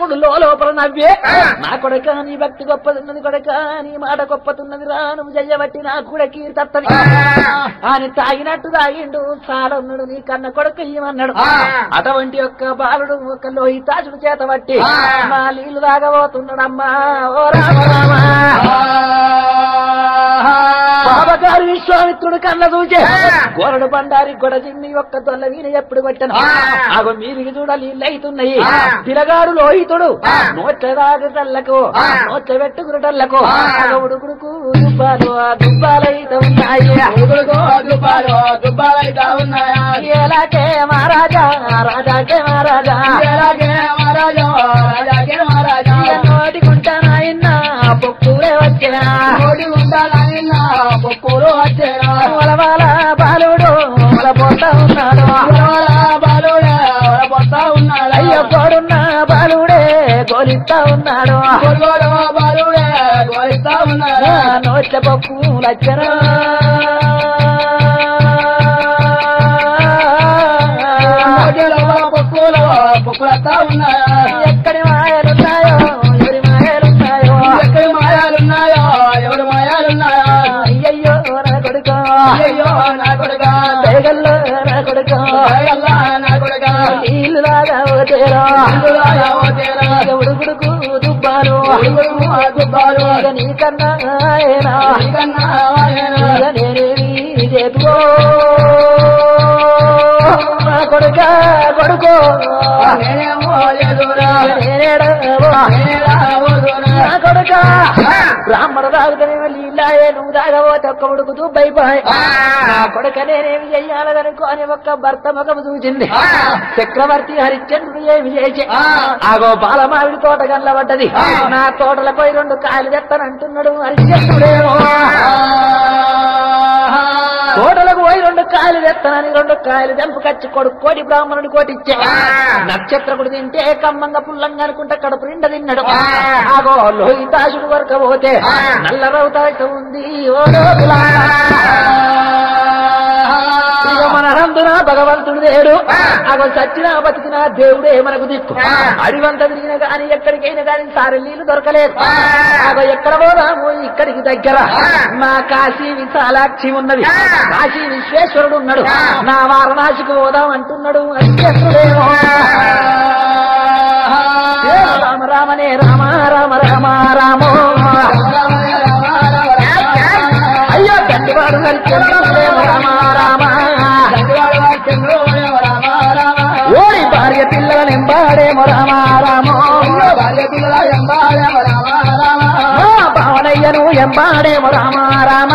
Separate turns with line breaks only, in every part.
రాముడు లోపల నవ్వే నా కొడక నీ భక్తి గొప్పతున్నది కొడక నీ మాట గొప్పతున్నది రా నువ్వు చెయ్యబట్టి నా కూడా కీర్తత్తది అని తాగినట్టు తాగిండు చాలన్నాడు నీ కన్న కొడుకు ఇయ్యమన్నాడు అటువంటి యొక్క బాలుడు ఒక లోహితాచుడు చేత బట్టి మా నీళ్లు తాగబోతున్నాడమ్మా ఓ రామ రామ బాబగారు విశ్వామిత్రుడు కళ్ళ చూచే గోరడు బండారి గొడ చిమ్మి ఒక్క తొల్ల వీణ ఎప్పుడు కొట్టను ఆగో మీరికి చూడ నీళ్ళు అవుతున్నాయి పిలగాడు లోహితుడు నోట్ల తాగటల్లకు నోట్ల పెట్టుకురటల్లకు ఉడుకుడుకు దుబ్బాలు ఆ దుబ్బాలైతే ఉన్నాయి ఎలాగే మహారాజా రాజాకే మహారాజా ఇక నోటికుంటా నాయన్న పొక్కులే వచ్చా వలవాల బాలుడు వలపోతా ఉన్నాడు అయ్య కోడున్న బాలుడే గోలిస్తా ఉన్నాడు ఆ నోట్ల పప్పు లచ్చన ఎక్కడి మాయలున్నాయో ఎవరి మాయలున్నాయో అయ్యయ్యో నా కొడుక పేగల్లో నా కొడుక నీళ్ళు లాగా ఓతేరా ఇక ఉడుకుడుకు దుబ్బాలు ఇక నీకన్నా ఆయనా ఇక నేనేమి చేతుకో నా కొడుక కొడుకో నా కొడుక బ్రాహ్మణ తాగుతనే నీళ్ళాయే నువ్వు తాగబోతే ఒక్క ఉడుకుతూ భయపాయ్ నా కొడుక నేనేమి చెయ్యాలనుకోని ఒక్క భర్త ముఖము చూసింది చక్రవర్తి హరిశ్చంద్రుడు ఏమి చేసి ఆగో బాలమావిడి తోట కల్లబడ్డది నా తోటల పోయి రెండు కాయలు తెత్తనంటున్నాడు హరిశ్చంద్రుడేమో తోటలకు పోయి రెండు కాయలు తెత్తనని రెండు కాయలు తెంపుకొచ్చి కొడుకు కోటి బ్రాహ్మణుడి కోటి ఇచ్చా నక్షత్రకుడు తింటే కమ్మంగా పుల్లంగా అనుకుంటా కడుపు నిండా తిన్నాడు ఆగో లోహితాసుడు వరకు పోతే నల్ల రౌతాక ఉంది ఓ లోకులారా. ఇక మన నందున భగవంతుడు లేడు అగో సచ్చినా బతికినా దేవుడే మనకు దిక్కు అడివంత తిరిగిన గాని ఎక్కడికైనా గాని సారి నీళ్లు దొరకలేదు అగో ఎక్కడ పోదాము ఇక్కడికి దగ్గర మా కాశీ విశాలాక్షి ఉన్నది కాశీ విశ్వేశ్వరుడు ఉన్నాడు నా వారణాసికి పోదాం అంటున్నాడు అత్యసుడేమో రామ రామనే రామ రామ రామ రామో అయ్యో తండ్రివాడు హరిచంద్రుడేమో రామ రామ ఓడి భార్య పిల్లల నింబాడేమో రామ రామో మా భావనయ్యను ఎంబాడేమో రామ రామ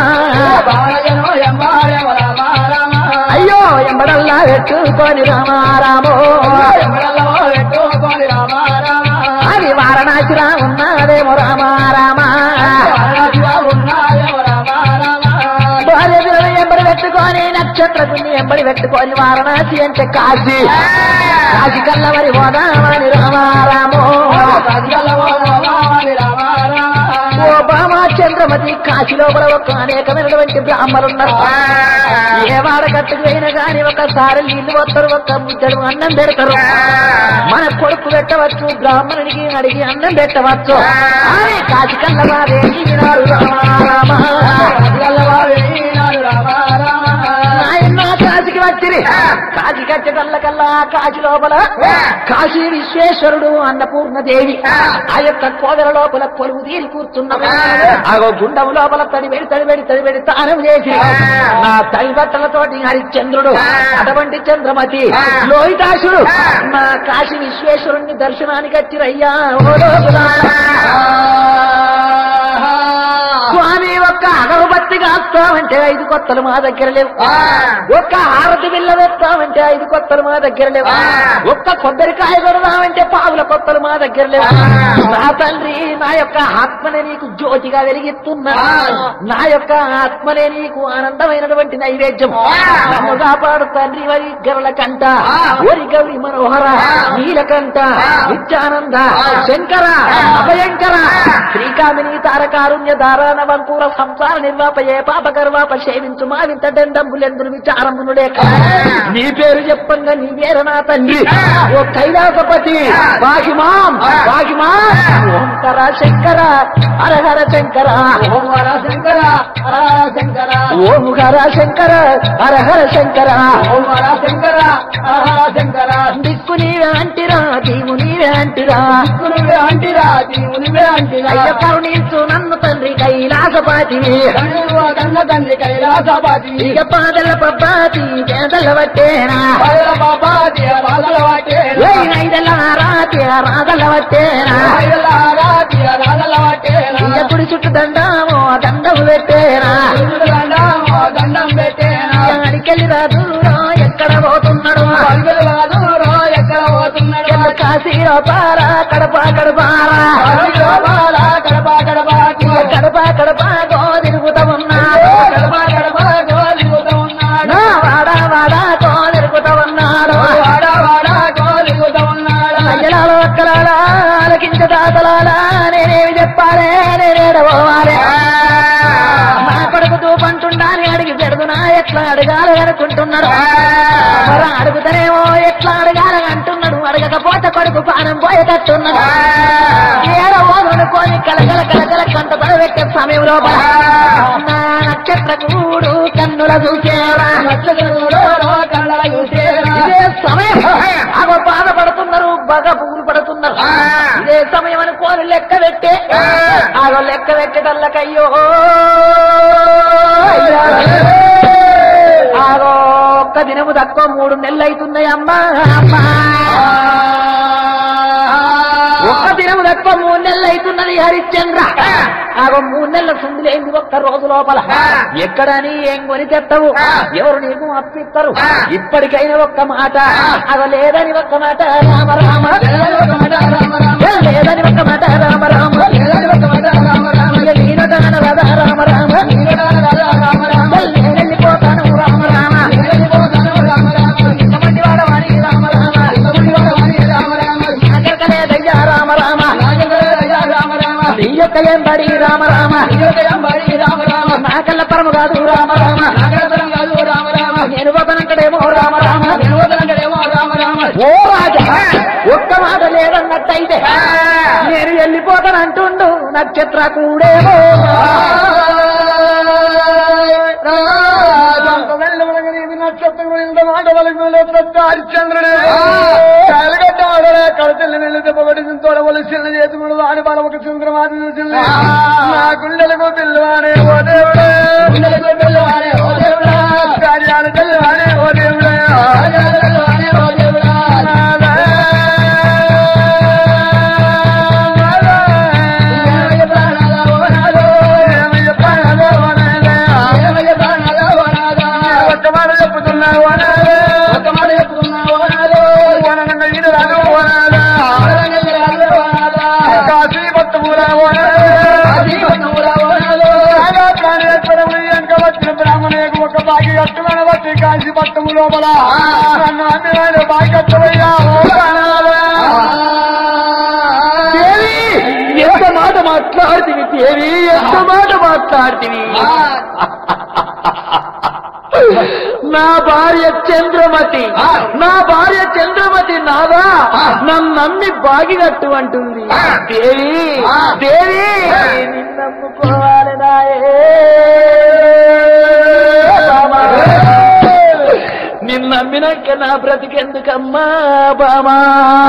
అయ్యో ఎంబడల్లా పెట్టుకొని రామ రామో అది వారణాసిరా ఉన్నదేమో రామ రామ భార్య పిల్లలు ఎంబడి పెట్టుకొని నక్షత్రకుని ఎంబడి పెట్టుకొని వారణాసి అంటే కాశీ కాశీ కల్లవరి పోదామని రామ రామో ఓ బామా చంద్రమతి కాశీ లోపల ఒక అనేకమైనటువంటి బ్రాహ్మణున్నారు ఏ వాడ కట్టుకు అయినా గాని ఒకసారి నీళ్లు వస్తారు ఒక ముద్దడు అన్నం పెడతారు మన కొడుకు పెట్టవచ్చు బ్రాహ్మణునికి అడిగి అన్నం పెట్టవచ్చు అని కాశీ కల్లవారే నాయన కాశీకి వచ్చిరి కాశీ కట్టడల్లకల్లా కాశీ లోపల కాశీ విశ్వేశ్వరుడు అన్నపూర్ణ దేవి ఆ యొక్క కోదల లోపల కొలువు తీరి కూర్చున్నాడు ఆగో గుండం లోపల తడిబెడి తడిబెడి తడిబెడి తానం చేసి నా తడి బట్టలతోటి హరిశ్చంద్రుడు అటువంటి చంద్రమతి లోహితాసుడు మా కాశీ విశ్వేశ్వరుణ్ణి దర్శనానికి వచ్చిరయ్యా ఓ లోకులారా. స్వామి ఒక్క అగరబత్తి కాస్తామంటే ఐదు కొత్తలు మా దగ్గర లేవు ఒక్క హారతి బిల్ల వేస్తామంటే ఐదు కొత్తలు మా దగ్గర లేవు ఒక్క కొబ్బరికాయ కొడదామంటే పావుల కొత్తలు మా దగ్గర లేవు నా తండ్రి నా యొక్క ఆత్మనే నీకు జ్యోతిగా వెలిగిస్తున్నా నా యొక్క ఆత్మనే నీకు ఆనందమైనటువంటి నైవేద్యం నన్ను కాపాడు తండ్రి వరి గరుల కంట ఓరి గౌరి మనోహర నీలకంఠ నిత్యానంద శంకర అభయంకర శ్రీకామిని తారకారుణ్య దారాన వంకూర సంసార నిర్వాప పాపయే పాప గర్వాప సేవించు మా వింత దండంబులెందులు విచారమునుడే నీ పేరు చెప్పంగా నీ పేరు నా తండ్రి ఓ కైలాసపతి బాగిమాం బాగిమాం ఓంకర శంకర హరహర శంకర
ఓంకార శంకర హర శంకర
ఓంకర శంకర హరహర శంకర
ఓంకార శంకర హర శంకర
దిక్కు నీవే అంటిరా దీవు నీవే అంటిరా
నువ్వే అంటిరా నువ్వే అంటిరా
అయ్య కరుణించు నన్ను తండ్రి కైలాసపాతివి
తండ్రి కన్న తండ్రి కైలాసపాతి
ఇక పాదల పబ్బాతి పేదల వట్టేనా
పైల బాబాది రాజల వాటే
ఏయ్ నైదల రాతి రాదల వట్టేనా
పైల రాతి రాజల వాటే
ఇక కుడి చుట్టూ దండము దండము పెట్టేనా
దండం దండం పెట్టేనా
అడికెళ్ళి రాదు ఎక్కడ పోతున్నాడు
పల్వెలు రాదు రో ఎక్కడ పోతున్నాడు
ఎల్ల కాశీలో పారా కడప కడపారా
పల్వెలు బాల కడప కడప
ఇక కడప కడప గో తిరుగుతా ఉన్నాడు
కడప కడప గోలిగుతూ ఉన్నాడు
నా వాడ వాడ గో తిరుగుతా ఉన్నాడు
వాడ వాడ గోలిగుతూ ఉన్నాడు
అయ్యలాలో అక్కలాలా ఆలకించ దాతలాలా నేనేమి చెప్పాలే నేనేడ పోవాలే నా కొడుకు తూపంటుండాని అడిగి పెడుతున్నా ఎట్లా అడగాలి అనుకుంటున్నాడు మరి అడుగుతానేమో ఎట్లా అడగాలి అంటున్నాడు అడగకపోతే కొడుకు పానం పోయేటట్టున్నాడు ఏడ ఓదునుకొని కలగల కలగల కంట పడబెట్టే సమయం లోపల నా నక్షత్ర కూడు కన్నుల చూసేరా
నక్షత్రుడు రో కళ్ళ చూసేరా
ఇదే సమయం అగో బాధపడుతున్నారు బాగా పువ్వులు పడుతున్నారు ఇదే సమయం అనుకోని లెక్క పెట్టే ఆగో లెక్క పెట్టడల్లకయ్యో ఆగో ఒక్క దినము తక్కువ మూడు నెలలు అవుతున్నాయి అమ్మా అమ్మా ఒక్క దినము తక్కువ మూడు నెలలు అవుతున్నది హరిశ్చంద్ర ఆగో మూడు నెలల సుందులేంది ఒక్క రోజు లోపల ఎక్కడని ఏం కొని తెత్తవు ఎవరు నీకు అప్పిస్తారు ఇప్పటికైనా ఒక్క మాట అగో లేదని ఒక్క మాట రామ రామ లేదని ఒక్క మాట రామ రామ ఇక నేనొకనన రథ రామ రామ నేనెళ్ళిపోతాను రామ రామ ఇంతమంది వాడవాడి రామ రామ నాకెరకలేదయ్యా రామ రామ నీ యొక్క ఏం బడి రామ రామ నాకల్ల పరము కాదు రామ రామ నేను పోతానంటడేమో రామ రామ ఓ రాజా ఒక్క మాట లేదన్నట్టయితే నేను వెళ్ళిపోతానంటుండు నక్షత్ర కూడేమో
హరిశ్చంద్రుడు కలగట్టాడలే కడతల్ని వెళ్ళి దెబ్బకొట్టి తోడవలసిన చేతుడు వాడి బలం ఒక చంద్రమాది చూసింది నా గుండెలకు పిల్లవాడే ఓ దేవుడే గుండెలకు పిల్లవాడే ఓ దేవుడా కార్యాలు తెల్లవాడే ఓ దేవుడా కార్యాలు తెల్లవాడే ఓ దేవుడా ఒక్క మాట చెప్పుతున్నావు ఒక్క మాట చెప్పుతున్నావు వనంగా ఈడు రాదు వనాలా కాశీ పట్టమురా ప్రాణేశ్వరము ఎంక వచ్చిన బ్రాహ్మణకు ఒక బాగి కట్టుమని వచ్చి కాశీ పట్టము లోపల నన్ను అన్ని బాగి కట్టవయ్యా ఓ ప్రాణాలా
దేవి ఎంత మాట మాట్లాడుతుంది దేవి ఎంత మాట మాట్లాడుతుంది నా భార్య చంద్రమతి నా భార్య చంద్రమతి నాదా నన్ను నమ్మి బాగినట్టు అంటుంది దేవి దేవి నిన్నమ్ముకోవాలి నాయే బామా. నిన్ను నమ్మినాక నా బ్రతికెందుకమ్మా బామా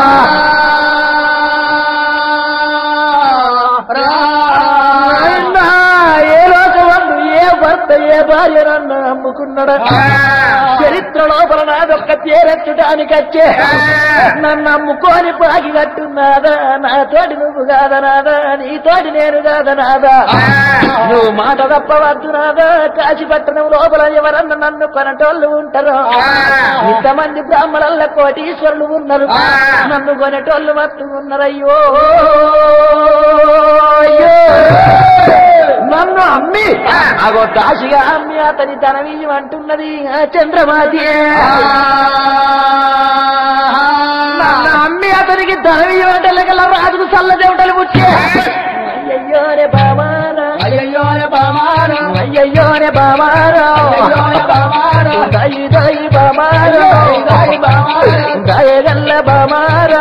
నాయనా, ఏ లోకమందు ఏ భర్త ఏ భార్య నన్ను అమ్ముకున్నాడు చరిత్ర లోపల నాదొక్క తీరెత్తడానికి వచ్చే నన్ను అమ్ముకొని పాగి కట్టున్నాదా నా తోటి నువ్వు కాదా నాదా నీ తోటి నేను కాదా నాదా నువ్వు మాట తప్పవద్దు నాదా కాశీపట్టణం లోపల ఎవరన్నా నన్ను కొనటోళ్ళు ఉంటారు ఇంతమంది బ్రాహ్మణుల కోటీశ్వరులు ఉన్నారు నన్ను కొనేటోళ్ళు మత్తు ఉన్నారయ్యో అయ్యో నన్ను అమ్మి అగో దాసిగా అమ్మి అతని ధనవీయం అంటున్నది ఆ చంద్రమాతి నన్ను అమ్మి అతనికి ధనవీయం అంటే లెక్కల రాజుకు చల్ల దేవతలు పుట్టే అయ్యయ్యో రే బామారా
అయ్యయ్యో బామాను
అయ్యయ్యో బామారా దయ దయ బామారా దయగల్ల బామారా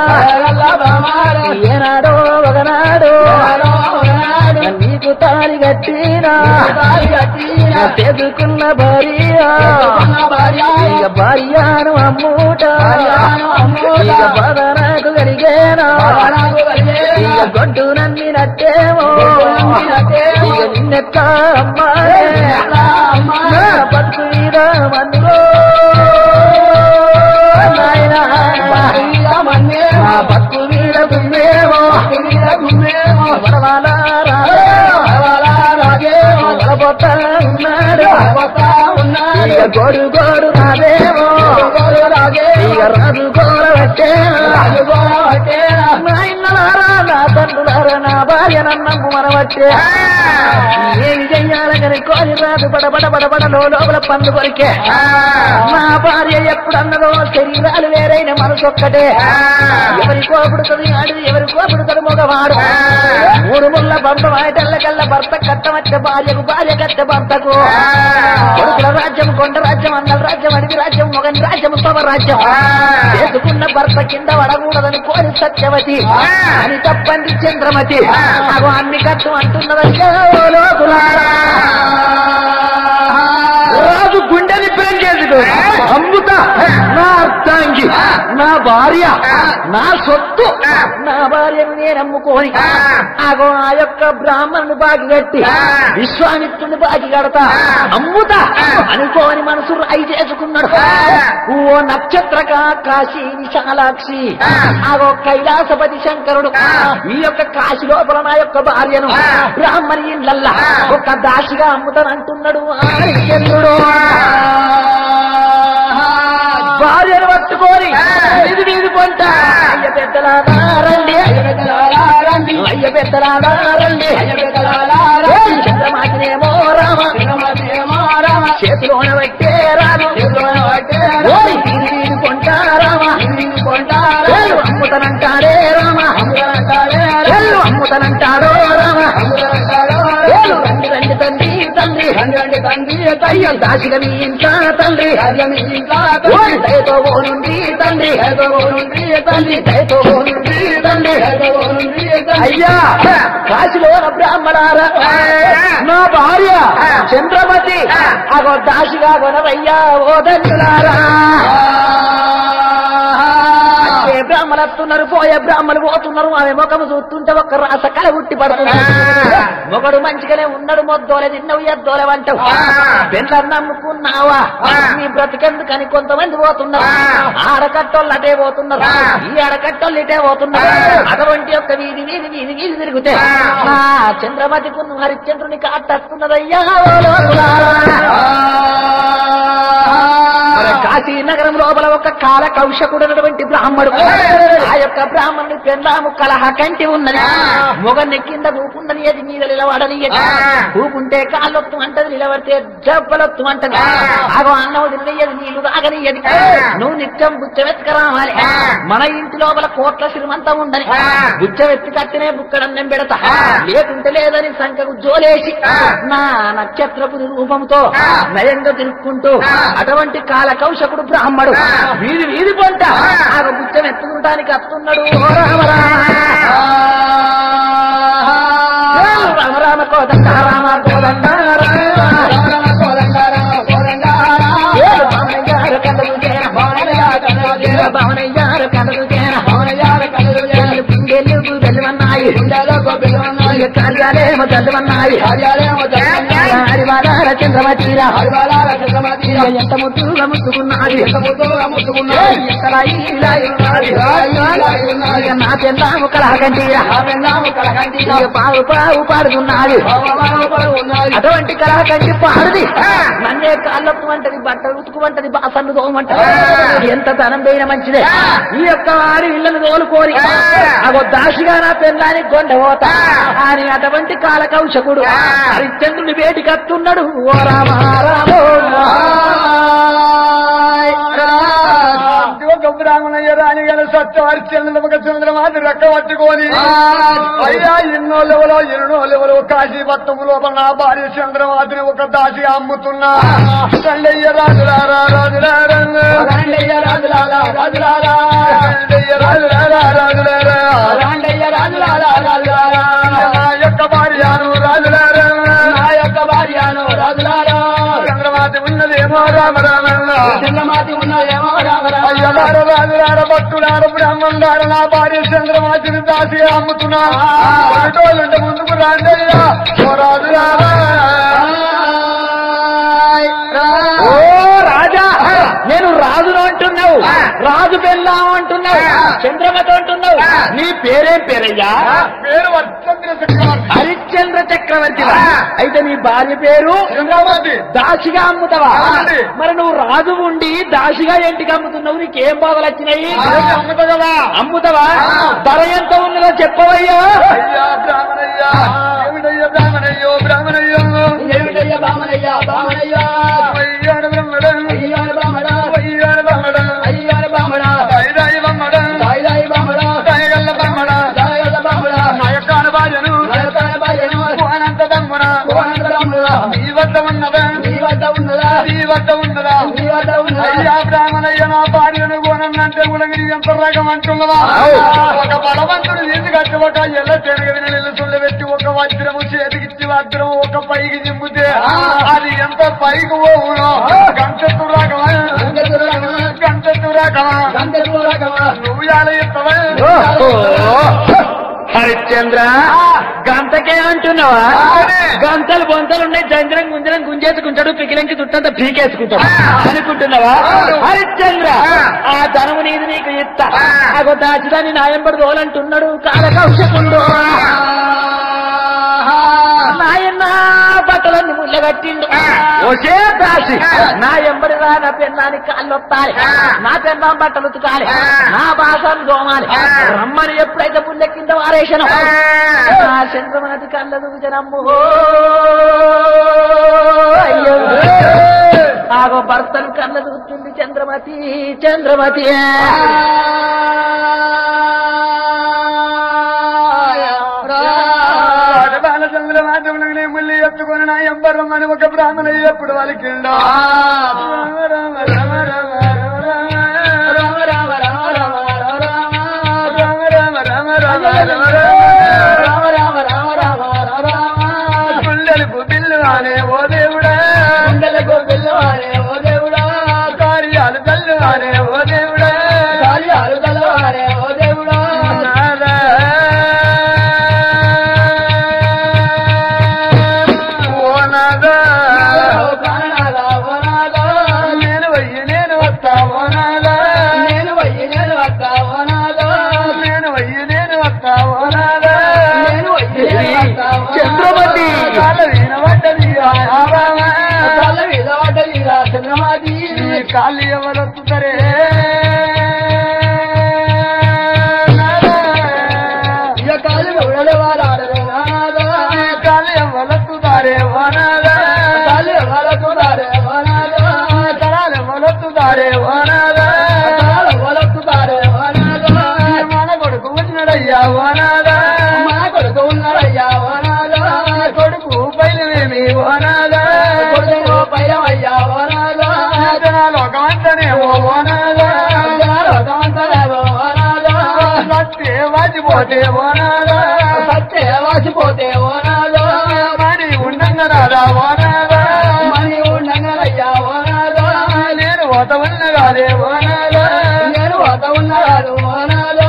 ఏనాడో ఒకనాడు నీకు తాలి కట్టినా తెదుకున్న భార్య ఇక భార్యను అమ్ముట ఇక బాధ నాకు కలిగేనా ఇక గొడ్డు నమ్మి నట్టేమో ఇక నిన్నెక్క అమ్మాయే నా బతుకు మీద మన్నులో నాయనా నా బతుకు మీద గుమ్మేమో వడవాల రాజే వడబోతా ఉన్నాడు ఇక గోడు గోడు రాదేమో ఇక రాజు గోడ వచ్చే నా ఇన్నలారా నా తండ్రులారా నా భార్య నన్నంగు మనవచ్చే ఏమి చెయ్యాలని కోరి రాదు బడ బడ బడ బడ లోపల పండు కొరికే నా భార్య ఎప్పుడు అన్నదో శరీరాలు వేరైన మనసు ఒక్కటే ఎవరి కోపుడుతుంది ఆడు ఎవరి కోపుడుతుంది మగవాడు మూడు ముళ్ళ బంప వాయటల్లకల్లా భర్త కట్టమచ్చ భార్యకు భార్య కట్ట భర్తకు కొడుకుల రాజ్యం కొండ రాజ్యం అన్నల రాజ్యం అడవి రాజ్యం మొగని రాజ్యం సభ రాజ్యం చేసుకున్న భర్త కింద పడకూడదని కోరి సత్యవతి అని తప్పంది చంద్రమతి అగో అన్ని కట్టు అంటున్నదయ్యా ఓ లోకులారా. రాజు గుండెని ప్రేమ చేసుకో అమ్ముతా నా అర్థాంగి నా భార్య నా సొత్తు నా భార్యను నేను అమ్ముకోని ఆగో ఆ యొక్క బ్రాహ్మణుని బాగి కట్టి విశ్వామిత్రుని బాగి కడతా అమ్ముతా అనుకోని మనసు రాయి చేసుకున్నాడు ఓ నక్షత్రక కాశీ విశాలాక్షి ఆగో కైలాసపతి శంకరుడు ఈ యొక్క కాశీ లోపల నా యొక్క భార్యను బ్రాహ్మణి ఇళ్ళల్లా ఒక దాసిగా అమ్ముతానంటున్నాడు ఆదిత్యుడు భార్యను పట్టుకొని వీధి వీధి పొంట అయ్య పెద్దలారా రండి అయ్య పెద్దలారా రండి ఏయ్ చంద్రమాకినేమో రామ చేతిలోన పెట్టే రాను ఓయ్ వీధి వీధి పొంట రామ ఏయ్ అమ్ముతానంటాడే రామ ఏయ్ అమ్ముతానంటాడో రామ ఏయ్ రండి రండి తండ్రి తండ్రి అయ్యో దాసిగా మీ ఇంట్లో తండ్రి ఓయ్ దయతో ఓనుండి తండ్రి తండ్రి దయతో ఓనుండి తండ్రి అయ్యా కాశీలో బ్రాహ్మణారా నా భార్య చంద్రమతి అగో దాసిగా కొనవయ్యా ఓ దండులారా ఏ బ్రాహ్మణులు వస్తున్నారు పోయే బ్రాహ్మణులు పోతున్నారు ఆమె ముఖము చూస్తుంటే ఒక్క రాస కల ఉట్టి పడుతుంది మొగడు మంచిగానే ఉన్నాడు మొద్దోలే తిన్నవు ఎద్దోలే వంటవు పెళ్ళని నమ్ముకున్నావా నీ బ్రతికెందుకని కొంతమంది పోతున్నారు ఆడకట్టోళ్ళు అటే పోతున్నారు ఈ ఆడకట్టోళ్ళు ఇటే పోతున్నారు అటువంటి యొక్క వీధి వీధి వీధి వీధి తిరిగితే ఆ చంద్రమతికు హరిశ్చంద్రుని కాటస్తున్నదయ్యా ఓ లోకులారా. మరి కాశీ నగరం లోపల ఒక కాల కౌశకుడు అన్నటువంటి బ్రాహ్మడు ఆ యొక్క బ్రాహ్మణుని పెందాము కలహ కంటి ఉన్నది మొగన్ని కింద కూకుండని అది మీద నిలబడని కూకుంటే కాళ్ళొత్తు అంటది నిలబడితే జబ్బలొత్తు అంటది ఆగో అన్నం తినయ్యది నీళ్లు తాగనియ్యది నువ్వు నిత్యం బుచ్చవెత్తుక రావాలి మన ఇంటి లోపల కోట్ల శ్రీమంతం ఉండని బుచ్చవెత్తి కట్టినే బుక్కడన్నం పెడతా లేకుంటే లేదని సంఖకు జోలేసి నా నక్షత్రపు రూపంతో నయంగా తిరుక్కుంటూ అటువంటి కాల కౌశకుడు బ్రాహ్మడు వీధి వీధి పొంట ఆ బుచ్చం ఎత్తుకుంటానికి వస్తున్నాడు ఓ రామ రామ రామ రామ కోదండ రామ కోదండ ఏడు భావనయ్యారు కథలు చేర భావనయ్యారు భావనయ్యారు కథలు చేర పిండెలు వెలువన్నాయి కార్యాలయం చదువన్నాయి హరివాదార చంద్రమతీరా ఎంత ముద్దుగా ముట్టుకున్నాడు ఎక్కడ ఇలా నా చెందాము కలహకంటీరా పావు పావు పాడుతున్నాడు అటువంటి కలహకంటి పాడుది నన్నే కాళ్ళొత్తు అంటది బట్టలు ఉతుకుమంటది బాసన్ను తోమంటది ఎంత ధనం పోయిన మంచిదే ఈ యొక్క వారి ఇళ్ళను తోలుకోరి అగో దాసిగా నా పెళ్ళాని గొండబోతా అని అటువంటి కాల కౌశకుడు హరిశ్చంద్రుని వేటి కత్తున్నాడు ఓ రామ రామో
ఒక బ్రాహ్మణయ్య రాణి గారు సత్యవారి చంద్రముఖ చంద్రమాది రెక్క పట్టుకొని అయ్యా ఎన్నో లెవలో ఎన్నో లెవలో కాశీపట్నం లోపల నా భార్య చంద్రమాతిని ఒక దాసి అమ్ముతున్నా రండయ్య రాజులారా రాజులారా
రాండయ్య రాజులాలా రాజులాలా
రండయ్య రాజులారా రాజులారా
రాండయ్య రాజులాలా రాజులాలా
నా యొక్క భార్యను రాజులారా
నా యొక్క భార్యను రాజులారా
చంద్రమాతి ఉన్నదేమో రామ రామన్న
చంద్రమాతి ఉన్నదేమో రామరా
అయ్యలార రాజులార భక్తులార బ్రహ్మంగార నా భార్య చంద్రమాతిని దాసి అమ్ముతున్నా ఒకటోళ్ళంటే ముందుకు రాండయ్యా ఓ రాజులారా
ఓ రాజా నేను రాజును అంటున్నావు రాజు పెళ్ళాం అంటున్నావు చంద్రమతి అంటున్నావు నీ పేరేం పేరయ్యా
పేరు వర్చంద్ర చక్రవర్తి
హరిశ్చంద్ర చక్రవర్తి అయితే నీ భార్య పేరు
చంద్రమాతి
దాసిగా అమ్ముతావా
అవునండి.
మరి నువ్వు రాజు ఉండి దాసిగా ఎంటికి అమ్ముతున్నావు నీకేం బాధలు వచ్చినాయి
అమ్ముతా కదా
అమ్ముతావా ధర ఎంత ఉన్నదో చెప్పవయ్యా
అయ్యా బ్రాహ్మణయ్యా ఏమిటయ్యా బ్రాహ్మణయ్యో బ్రాహ్మణయ్యో
ఏమిటయ్యా బామనయ్యా బామనయ్యా
అయ్యాడు బ్రహ్మడం
అయ్యాడు బామడా
అయ్యాడు బ్రహ్మడం
అయ్యాడు బామడా
దైదాయి బ్రహ్మడం
సాయిదాయి బామడా
దయగల్ల బ్రహ్మడ
సాయగల బామడా
నా యొక్క అనుభాజను
నరకాయ బాయను
అనంత బ్రహ్మణ
కోనంత బామడా
నీ వద్ద ఉన్నదా
నీ వద్ద ఉన్నదా
నీ వద్ద ఉన్నదా
నీ వద్ద ఉన్నదా
అయ్యా బ్రాహ్మణయ్య నా భార్యను కోనంటే ఉలగిరి ఎంత రకం అంటున్నవా
అవు.
ఒక బలవంతుడు నీళ్ళు కట్టి ఒక ఎల్ల తెరగని నీళ్ళు సుళ్ళు పెట్టి ఒక వజ్రము చేతికిచ్చి వజ్రము ఒక పైకి దింపితే
ఆ.
అది ఎంత పైకి పోవునో గంటెత్తు రకమా గంటెత్తు రకమా నువ్వు ఎలా ఇస్తావా
హరిశ్చంద్ర గంతకే అంటున్నావా
అవునే.
గంతలు బొంతలు ఉన్నాయి చంద్రం గుంజరం గుంజేసుకుంటాడు పికిలంకి చుట్టంతా పీకేసుకుంటాడు
ఆ.
అనుకుంటున్నావా
అవును.
హరిశ్చంద్ర
ఆ.
ఆ ధనము నీది నీకు ఇస్తా
ఆ.
అగో దాచిదాన్ని నాయంబడి తోలంటున్నాడు కాలకౌశకుండు నాయన్న బట్టలన్నీ ముళ్ళగట్టిండు
ఆ.
ఒసే దాసి
ఆ.
నా ఎంబడి రా నా పెన్నాని కాళ్ళు వస్తాయి
ఆ.
నా పెన్నాం బట్టలు ఉతకాలి
ఆ.
నా బాసాలు దోమాలి
ఆ.
రమ్మని ఎప్పుడైతే పుల్లె కింద వారేసాను
ఆ.
నా చంద్రమతి కళ్ళ దూచనమ్ము అయ్యో ఆగో భర్తను కళ్ళ దూచుంది చంద్రమతి చంద్రమతి
బాలచంద్ర మాధవులని ముల్లి ఎత్తుకొని నా ఎంబరమ్మని ఒక బ్రాహ్మణయ్య ఎప్పుడు వాళ్ళకి రామ రామ రామ రామ రామ రామ రామ రామ రామ రామ గుండెలకు బిల్లు అనే ఓ దేవుడా కార్యాలు తల్లు అనే ఓ దేవుడా నాదా. ఓ నాదా. నేను వయ్యి నేను వస్తా ఓ నాదా. నేను వయ్యి నేను వస్తా ఓ నాదా.
చంద్రమతి
కాళ్ళ వీణ పడ్డది ఆ రామ. ఈ కాళ్ళు ఎవరొత్తుతారే కాళ్ళు ఎవరొత్తుతారే ఓనాదా తలాలు ఎవరొత్తుతారే ఓనాదా మన కొడుకు ఉన్నాడయ్యా ఓనాదా కొడుకు పైలమేమి ఓనాదా లోకమంతనే ఓ ఓనాదా సత్తే వాచిపోతే ఓనాదా
వాసిపోతే ఓనాలో
మరి ఉండంగా రాదా ఓనాదా
మనీ ఉండగలయ్యా ఓనాలో
నేను ఓతవన్న కాదే ఓనాదా
నేను వత ఉన్నాడు ఓనాలో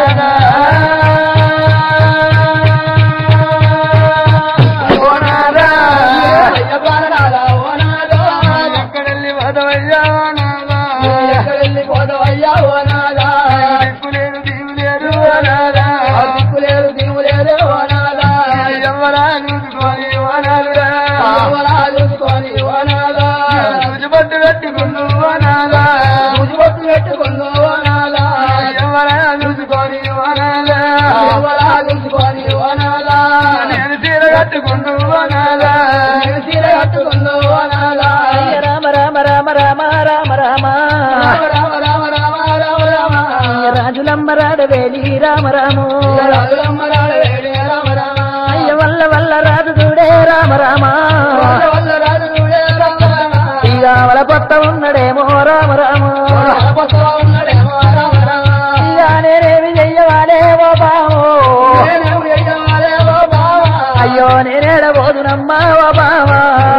ఓనాదా
అయ్య ప్రాణనాథా ఓనాలో
ఎక్కడెళ్ళి వదవయ్యా ఓనాదా
ఎక్కడెళ్ళి పోదవయ్యా ఓనాలా
దిక్కులేరు దీవులేరు ఓనాదా
దిక్కులేరు దిగులేరు ఓనాలా
ఎవరా చూసుకొని ఓనాలురా
ఎవరా చూసుకొని ఓనాలా
రుజుబట్టు పెట్టుకుండు ఓనాదా
ముజుబొట్టు పెట్టుకుందో ఓనాలా
ఎవరా చూసుకొని ఓనాదా
ఎవరా చూసుకొని ఓనాలా
నేను చీర కట్టుకుంటూ ఓనాదా
నేను చీర కట్టుకుందో ఓనాలా రామ రామ రామ రామ రామ రామ రామ రామ రామ రామ రామ రాజులమ్మరాడవేలి రామ రామో అయ్య వల్ల వల్ల రాజు చూడే రామ రామ ఇక వల కొత్త ఉన్నడేమో రామ రామ ఇక నేనేమి చెయ్యవాలే ఓ బామో అయ్యో నేనేడబోదునమ్మా ఓ బామా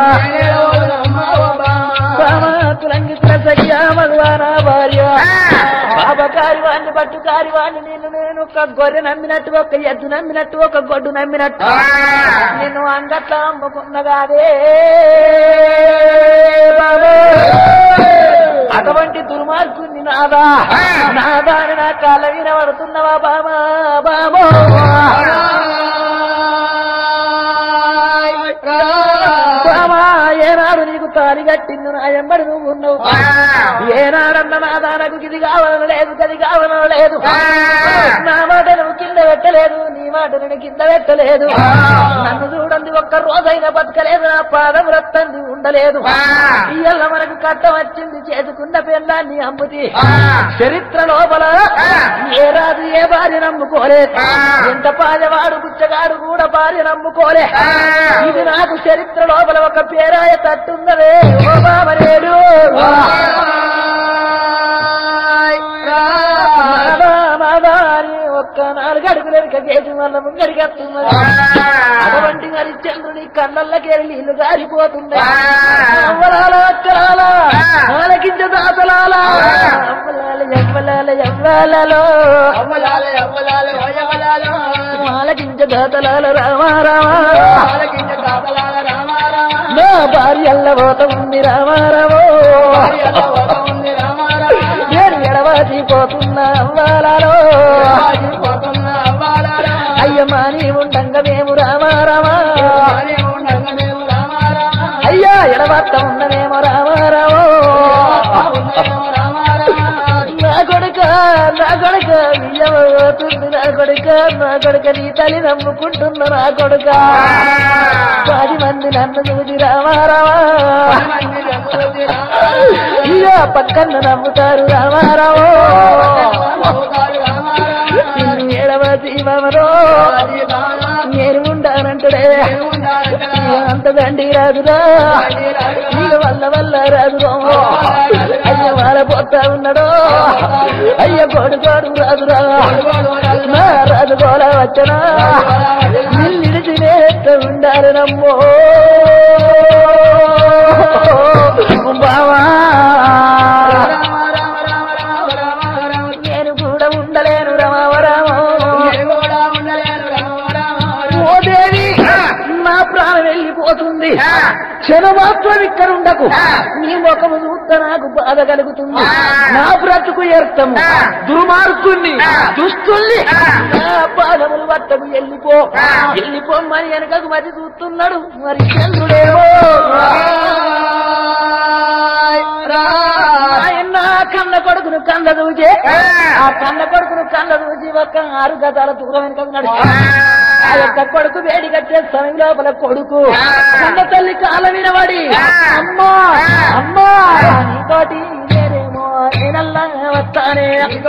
బామా కులంగి ప్రసయ్య మగవానా భార్య బాబా కారివాణ్ణి పట్టు కారివాణ్ణి నేను నేను ఒక గొర్రె నమ్మినట్టు ఒక ఎద్దు నమ్మినట్టు ఒక గొడ్డు నమ్మినట్టు నేను అంగట్లా అమ్ముకున్నగాదే బాబా అటువంటి దుర్మార్గుని నాదా నాదా అని నా కాళ్ళ వినబడుతున్నవా బామా బామో బామా ఏనాడు నీకు తాలి కట్టింది నా ఎంబడి నువ్వు ఉన్నావు ఏనాడన్న నా దానకు ఇది కావడం లేదు గది కావడం లేదు నా మాట నువ్వు కింద పెట్టలేదు నీ మాట నేను కింద పెట్టలేదు నన్ను చూడండి ఒక్క రోజైనా బతకలేదు నా పాదం రత్తంది ఉండలేదు ఇయ్యల్ల మనకు కట్టం వచ్చింది చేతుకున్న పెళ్ళాన్ని అమ్ముతి చరిత్ర లోపల ఏ రాజు ఏ భార్య నమ్ముకోలేదు ఎంత పాదవాడు గుచ్చగాడు కూడా భార్య నమ్ముకోలే ఇది నాకు చరిత్ర లోపల ఒక పేరాయ తట్టున్నదే ఓ బాబరేడు మాదా మాదా అని ఒక్క నాలుగు అడుగులు వెనుక కేసు వల్ల ముంగడికి వస్తున్నది అటువంటి హరిశ్చంద్రుని కళ్ళల్లకెళ్ళి నీళ్లు గారిపోతున్నాయి అవ్వలాల అక్కలాల ఆలకించ దాతలాల అవ్వలాల ఎవ్వలాల ఎవ్వలలో ఆలకించ దాతలాల రామా రామా నా భార్య అల్లబోత ఉంది రామా రామో నేను ఎడవాసి పోతున్నా అవ్వాలలో అయ్య మాని ఉండంగా మేము రామా రామా అయ్యా ఎడవార్త ఉన్నదేమో రామా రామో నా కొడుక నా కొడుక వియ్యబోతుంది నా కొడుక నా కొడుక నీ తల్లి నమ్ముకుంటున్న నా కొడుక పది మంది నన్ను చూసి రామా రామా ఇయ్యా పక్కన నమ్ముతారు రామా రామో నిన్ను ఏడవది మమరో నేను ఉండానంటడే అంత దండి రాదురా నీళ్ళ వల్ల వల్ల రాదురో అయ్య వారపోతా ఉన్నాడో అయ్య గోడు గోడు రాదురా నా రాజు గోల వచ్చనా నిన్నిడిచి నేనెత్త ఉండాలి నమ్మో బావా నేను కూడా ఉండలేను రమావరామో ఓ దేవి నా ప్రాణం వెళ్ళిపోతుంది క్షణమాత్రం ఇక్కడ ఉండకు నీ ముఖము చూస్తే నాకు బాధ కలుగుతుంది నా బ్రతుకు ఎర్తము దుర్మార్గుణ్ణి దుస్తుల్ని నా పాదములు పట్టము వెళ్ళిపో వెళ్ళిపోమ్మని వెనకకు మరి చూస్తున్నాడు మరి చంద్రుడేమో ఆయన కన్న కొడుకును కన్న దూచే ఆ కన్న కొడుకును కన్న దూచి ఒక్క ఆరు గదాల దూరం వెనక నడిచి ఆ యొక్క కొడుకు వేడి కట్టే సమయం లోపల కొడుకు కన్న తల్లి కాల వినబడి అమ్మా అమ్మా నీతోటి నేనేమో నేనల్లా వస్తానే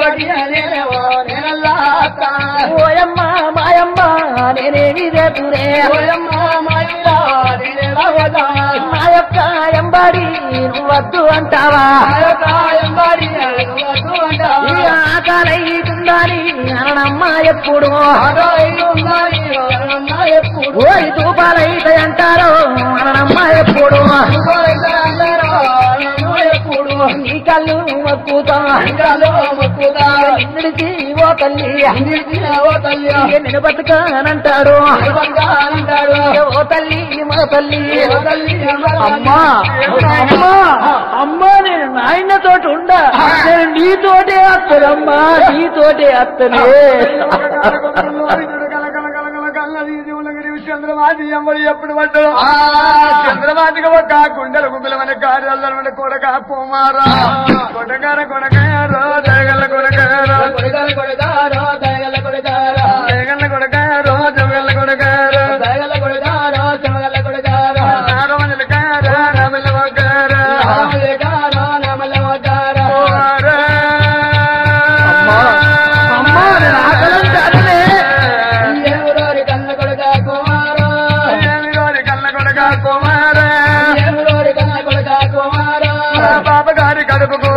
ఓయమ్మ మాయమ్మ నేనేమి రేతురే నా యొక్క ఎంబాడి నువ్వు వద్దు అంటావా ఈ ఆకలైతుందని అననమ్మ ఎప్పుడు ఓరి తూపాలైతే అంటారో అననమ్మ ఎప్పుడు నీ కళ్ళు మక్కుతా నిడిచి ఓ తల్లి ఇక నేను బతకానంటాడు ఓ తల్లి మా తల్లి అమ్మా అమ్మా అమ్మా నేను నాయనతోటి ఉండ నేను నీతోటే అత్తనమ్మా నీతోటే అత్తనే
చంద్రమాది అమ్మడి ఎప్పుడు పడ్డాడు చంద్రమాదిగా ఒక గుండెల గుండెల కార్యాలయ కొడక పోమారా కొడగార కొడకారో జగల్ల కొడకారో జగల్ల కొడకారో జగల్ల కొడకారో నాగమజల కార నమల వగార
అమ్మా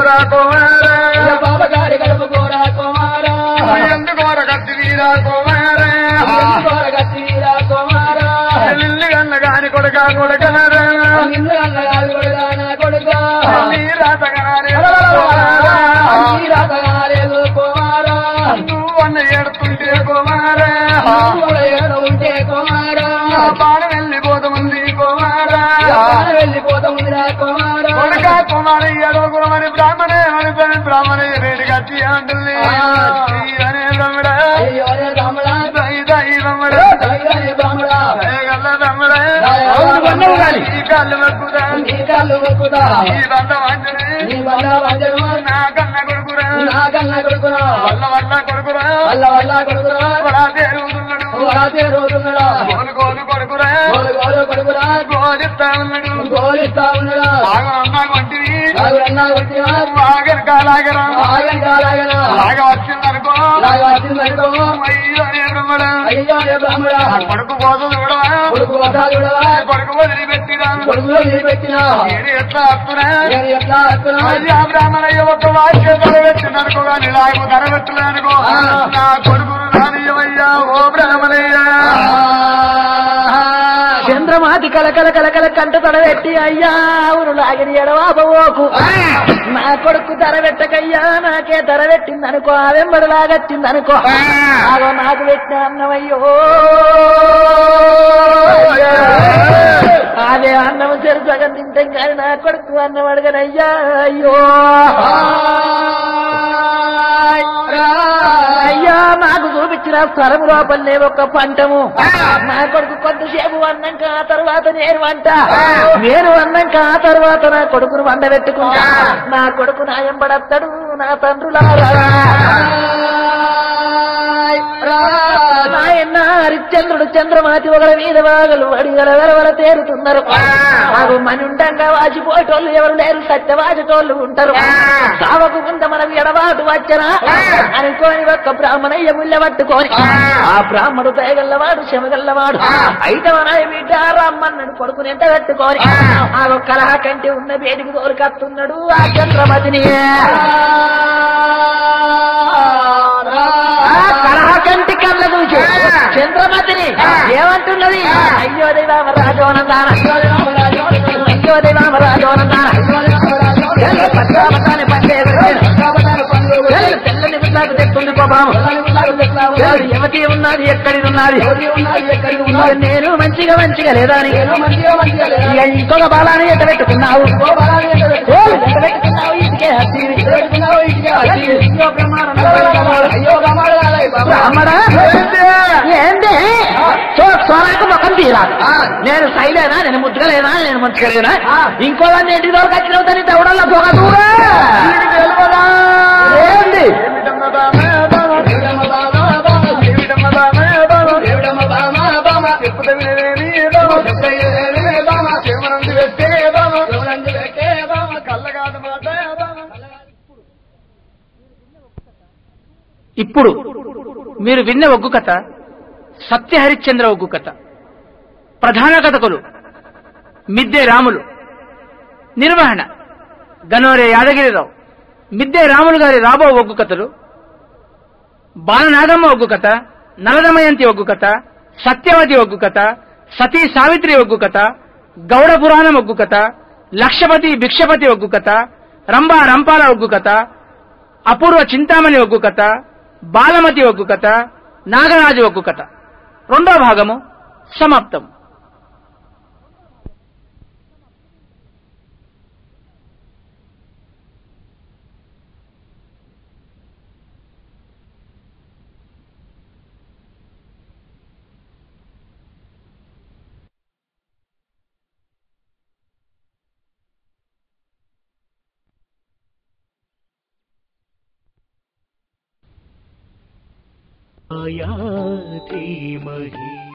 కూరా కుమారా
బాబగారి గడుపు కోరా కుమారా
ఎందుకు కత్తి వీరా కుమారా
గట్టిరా కుమారా
నిల్లు కన్న గాని కొడుక కొడుకనరా
నిన్ను అన్నగారు కొడుగా నా కొడుగా
నీ రాతగానే
ఈ రాతగారేలు కుమారా
నువ్వు అన్న ఏడుతుంటే కుమారా
నువ్వు ఏడు ఉంటే కుమారా
బాణ వెళ్ళిపోతుంది కుమారా
వెళ్ళిపోతామురా కుమారా
కొడుక కుమార ఏడోగురమని బ్రాహ్మణే అని బ్రాహ్మణే రేటు కత్తి అంటుంది అనే బ్రహ్మడా
అయ్యో రే రాముడా
దై దై బ్రహ్మడా
దైవమే బాముడా
దయగల్ల బ్రహ్మడా
అవును కొన్నావు గాని.
ఈ కాళ్ళు మొక్కుదా
నీ కాళ్ళు మొక్కుతా
ఈ దండ వంచనే
నీ వల్ల వంజనమా
నా కన్న కొడుకురా
నా కన్నా కొడుకురా
వల్ల వల్ల కొడుకురా
వల్ల వల్ల కొడుకురా
కొడా తేరుగుతున్నాడు
రాతే రోజున్నడా
గోలు గోలు కొడుకురా
గోలు గోలు కొడుకురా
గోలిస్తా ఉన్నాడు
గోలిస్తా ఉన్నడా
బాగా అన్నా కొంటివి
నాగురన్నా కొట్టినా
బాగా కాలాగరా
ఆగం కాలాగనా
బాగా వచ్చిందనుకో
లాగా వచ్చిందనుకో
అయ్యో ఏ బ్రహ్మడా
అయ్యో రే బ్రాహ్మడా
కొడుకు కోసం కూడా
కొడుకు వదాలుడా
కొడుకు వదిలిపెట్టిరా
కొడుకులో నిలబెట్టినా
నేను ఎట్లా వస్తున్నా
నేను ఎట్లా వస్తున్నా
అయ్యా బ్రాహ్మణయ్య ఒక వాక్యం ధరవెట్టిందనుకో కానీ నాకు ధరవెట్టలేనుకో
ఆ.
నా కొడుకును రానియమయ్యా ఓ బ్రాహ్మణయ్య
చంద్రమాతి కలకల కలకల కంట తడబెట్టి అయ్యా అవును లాగిన ఎడవాబోకు నా కొడుకు ధర పెట్టకయ్యా నాకే ధర పెట్టిందనుకో ఆ వెంబడి లాగట్టిందనుకో అదో నాకు పెట్టిన అన్నమయ్యో అదే అన్నం చెరు సగం తింటాం కానీ నా కొడుకు అన్నం అడగనయ్యా అయ్యో అయ్యా నాకు చూపించిన స్థలం లోపలనే ఒక పంటము నా కొడుకు కొంతసేపు అన్నాక ఆ తర్వాత నేను వంట నేను అన్నాక ఆ తర్వాత నా కొడుకును వండ పెట్టుకుంటా నా కొడుకు నా ఎంబడత్తడు నా తండ్రులారా నాయన్న హరిశ్చంద్రుడు చంద్రమాతి ఒకరి మీద వాగలు వడిగల వెరవల తేరుతున్నారు మాకు మని ఉండంగా వాచిపోయేటోళ్ళు ఎవరు లేరు సత్యవాచటోళ్ళు ఉంటారు సావకు ముంద మనం ఎడబాటు వచ్చనా అనుకోని ఒక్క బ్రాహ్మణయ్య ముళ్ళ పట్టుకొని ఆ బ్రాహ్మడు దయగల్లవాడు శమగల్లవాడు అయితే మన బిడ్డ రమ్మన్నాడు కొడుకుని ఎంత పెట్టుకొని ఆ కలహ కంటే ఉన్న వేడికి తోలుకత్తున్నాడు ఆ చంద్రమతిని ఆ కలహ కంటి కళ్ళ చూసి చంద్రమతిని ఏమంటున్నది అయ్యో దైవామ రాజోనందాన అయ్యో దైవామ రాజోనందాన పద్మావతాన్ని పట్టే తెల్లని గుడ్లాకు తెస్తుంది కోపం యువతి ఉన్నది ఎక్కడి ఉన్నది నేను మంచిగా మంచిగా లేదా అని ఇక ఇంకొక బాలాన్ని ఎట్ట పెట్టుకున్నావు ఏయ్, ఎట్ట పెట్టుకున్నావు ఇంటికే హత్తివి. అయ్యో బ్రాహ్మడా ఏంది సో సోనాకు ముఖం తీరాదు నేను సైలేనా నేను ముద్దుగలేనా నేను మంచిగలేనా ఇంకో దాన్ని ఇంటికి దొరక వచ్చిన దాన్ని దవడల్లో పొగ దూరా
నీకు తెలియదా?
ఏంది
ఏమిటమ్మ బామా బామా? ఏమిటమ్మ బామా బామా? చెప్పుత వినలేని బామా. చెమనందు పెట్టే బామా. కళ్ళగాదు మాట బామా.
ఇప్పుడు మీరు విన్న ఒగ్గు కథ సత్య హరిశ్చంద్ర ఒగ్గు కథ ప్రధాన కథకులు మిద్దె రాములు నిర్వహణ గనోరే యాదగిరిరావు మిద్దె రాములు గారి రాబో ఒగ్గు కథలు బాలనాగమ్మ ఒగ్గు కథ నలదమయంతి ఒగ్గు కథ సత్యవతి ఒగ్గు కథ సతీ సావిత్రి ఒగ్గు కథ గౌడ పురాణం ఒగ్గు కథ లక్షపతి భిక్షపతి ఒగ్గు కథ రంభా రంపాల ఒగ్గు కథ అపూర్వ చింతామణి ఒగ్గు కథ బాలమతి ఒగ్గు కథ నాగరాజు ఒగ్గు కథ రెండో భాగము సమాప్తం
आया धीमहि